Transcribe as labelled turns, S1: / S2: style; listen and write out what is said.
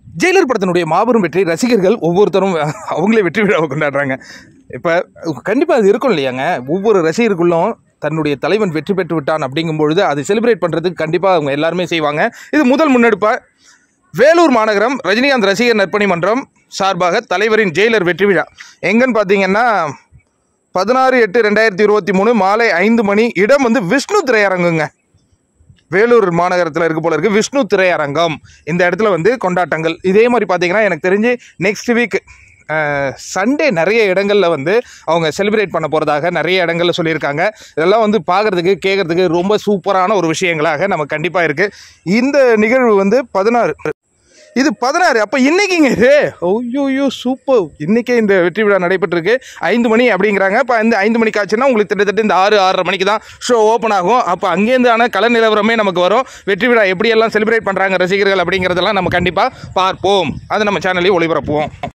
S1: Jailer படத்தினுடைய மாபெரும் வெற்றி ரசிகர்கள் ஒவ்வொருத்தரும் அவங்களே வெற்றி விழாவை கொண்டாடுறாங்க இப்போ கண்டிப்பாக அது இருக்கும் இல்லையாங்க ஒவ்வொரு ரசிகருக்குள்ளும் தன்னுடைய தலைவன் வெற்றி பெற்று விட்டான் அப்படிங்கும் பொழுது அதை செலிப்ரேட் பண்ணுறதுக்கு கண்டிப்பாக அவங்க எல்லாருமே செய்வாங்க இது முதல் முன்னெடுப்பாக வேலூர் மாநகரம் ரஜினிகாந்த் ரசிகர் நற்பணி மன்றம் சார்பாக தலைவரின் ஜெயிலர் வெற்றி விழா எங்கன்னு பார்த்தீங்கன்னா பதினாறு எட்டு ரெண்டாயிரத்தி இருபத்தி மூணு மாலை ஐந்து மணி இடம் வந்து விஷ்ணு திரையரங்குங்க வேலூர் மாநகரத்தில் இருக்க போல இருக்கு விஷ்ணு திரையரங்கம் இந்த இடத்துல வந்து கொண்டாட்டங்கள் இதே மாதிரி பார்த்தீங்கன்னா எனக்கு தெரிஞ்சு நெக்ஸ்ட் வீக் சண்டே நிறைய இடங்களில் வந்து அவங்க செலிப்ரேட் பண்ண போகிறதாக நிறைய இடங்களில் சொல்லியிருக்காங்க இதெல்லாம் வந்து பார்க்குறதுக்கு கேட்குறதுக்கு ரொம்ப சூப்பரான ஒரு விஷயங்களாக நமக்கு கண்டிப்பாக இருக்குது இந்த நிகழ்வு வந்து பதினாறு இது பதினாறு அப்போ இன்னைக்குங்க இது ஐயோயோ சூப்பர் இன்னைக்கே இந்த வெற்றி விழா நடைபெற்றிருக்கு ஐந்து மணி அப்படிங்கிறாங்க இப்போ இந்த ஐந்து மணிக்கு ஆச்சுன்னா உங்களுக்கு கிட்டத்தட்ட இந்த ஆறு ஆறரை மணிக்கு தான் ஷோ ஓப்பன் ஆகும் அப்போ அங்கேருந்து ஆனால் கல நிலவரமே நமக்கு வரும் வெற்றி விழா எப்படியெல்லாம் செலிப்ரேட் பண்ணுறாங்க ரசிகர்கள் அப்படிங்கிறதெல்லாம் நம்ம கண்டிப்பாக பார்ப்போம் அதை நம்ம சேனல்லையும் ஒளிபரப்புவோம்